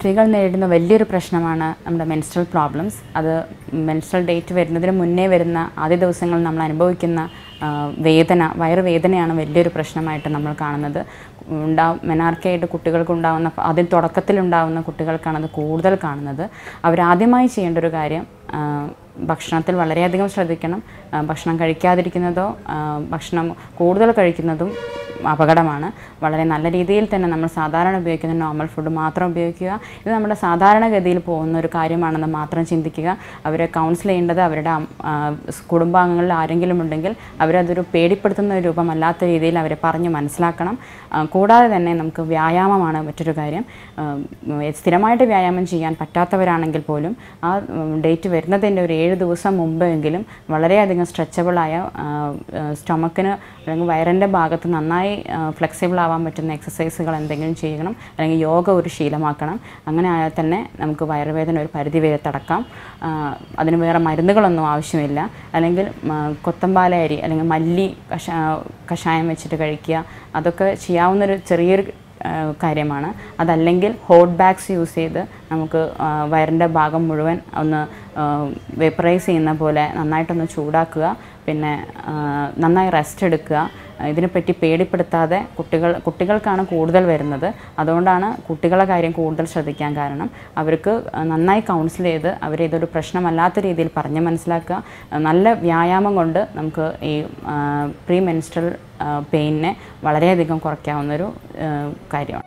സ്ത്രീകൾ നേരിടുന്ന വലിയൊരു പ്രശ്നമാണ് നമ്മുടെ മെൻസ്ട്രൽ പ്രോബ്ലംസ് അത് മെൻസ്ട്രൽ ഡേറ്റ് വരുന്നതിന് മുന്നേ വരുന്ന ആദ്യ ദിവസങ്ങളിൽ നമ്മൾ അനുഭവിക്കുന്ന ആ, വേദന വയറുവേദനയാണ് വലിയൊരു പ്രശ്നമായിട്ട് നമ്മൾ കാണുന്നത് ഉണ്ടാവും മെനാർക്കയായിട്ട് കുട്ടികൾക്കുണ്ടാവുന്ന ആദ്യം തുടക്കത്തിലുണ്ടാവുന്ന കുട്ടികൾക്കാണ് അത് കൂടുതൽ കാണുന്നത് അവരാദ്യമായി ചെയ്യേണ്ട ഒരു കാര്യം ആ, ഭക്ഷണത്തിൽ വളരെയധികം ശ്രദ്ധിക്കണം ആ, ഭക്ഷണം കഴിക്കാതിരിക്കുന്നതോ ആ, ഭക്ഷണം കൂടുതൽ കഴിക്കുന്നതും അപകടമാണ് വളരെ നല്ല രീതിയിൽ തന്നെ നമ്മൾ സാധാരണ ഉപയോഗിക്കുന്ന നോർമൽ ഫുഡ് മാത്രം ഉപയോഗിക്കുക ഇത് നമ്മുടെ സാധാരണഗതിയിൽ പോകുന്ന ഒരു കാര്യമാണെന്ന് മാത്രം ചിന്തിക്കുക അവരെ കൗൺസിൽ ചെയ്യേണ്ടത് അവരുടെ അം- ആ, സ് കുടുംബാംഗങ്ങളിൽ ആരെങ്കിലും ഉണ്ടെങ്കിൽ അവരതൊരു പേടിപ്പെടുത്തുന്ന ഒരു രൂപമല്ലാത്ത രീതിയിൽ അവരെ പറഞ്ഞ് മനസ്സിലാക്കണം ആ, കൂടാതെ തന്നെ നമുക്ക് വ്യായാമമാണ് മറ്റൊരു കാര്യം ആ, ഉം, സ്ഥിരമായിട്ട് വ്യായാമം ചെയ്യാൻ പറ്റാത്തവരാണെങ്കിൽ പോലും ആ ഡേറ്റ് വരുന്നതിൻ്റെ ഒരു ഏഴ് ദിവസം മുമ്പെങ്കിലും വളരെയധികം സ്ട്രെച്ചബിളായ സ്റ്റൊമക്കിന് അല്ലെങ്കിൽ വയറിൻ്റെ ഭാഗത്ത് നന്നായി ഫ്ലെക്സിബിൾ ആവാൻ പറ്റുന്ന എക്സസൈസുകൾ എന്തെങ്കിലും ചെയ്യണം അല്ലെങ്കിൽ യോഗ ഒരു ശീലമാക്കണം അങ്ങനെ ആയാൽ തന്നെ നമുക്ക് വയറുവേദന ഒരു പരിധി വരെ തടക്കാം ആ, അതിന് വേറെ മരുന്നുകളൊന്നും ആവശ്യമില്ല അല്ലെങ്കിൽ ആ, കൊത്തമ്പാല അരി അല്ലെങ്കിൽ മല്ലി കഷാ കഷായം വെച്ചിട്ട് കഴിക്കുക അതൊക്കെ ചെയ്യാവുന്നൊരു ചെറിയൊരു ആ, കാര്യമാണ് അതല്ലെങ്കിൽ ഹോട്ട് ബാഗ്സ് യൂസ് ചെയ്ത് നമുക്ക് ആ, വയറിൻ്റെ ഭാഗം മുഴുവൻ ഒന്ന് വേപ്പറൈസ് ചെയ്യുന്ന പോലെ നന്നായിട്ടൊന്ന് ചൂടാക്കുക പിന്നെ ആ, നന്നായി റെസ്റ്റ് എടുക്കുക ഇതിനെപ്പറ്റി പേടിപ്പെടുത്താതെ കുട്ടികൾ കുട്ടികൾക്കാണ് കൂടുതൽ വരുന്നത് അതുകൊണ്ടാണ് കുട്ടികളെ കാര്യം കൂടുതൽ ശ്രദ്ധിക്കാൻ കാരണം അവർക്ക് നന്നായി കൗൺസിൽ ചെയ്ത് അവരെ ഇതൊരു പ്രശ്നമല്ലാത്ത രീതിയിൽ പറഞ്ഞ് മനസ്സിലാക്കുക നല്ല വ്യായാമം കൊണ്ട് നമുക്ക് ഈ പ്രീ മെൻസ്ട്രൽ പെയിനെ വളരെയധികം കുറയ്ക്കാവുന്നൊരു ആ, കാര്യമാണ്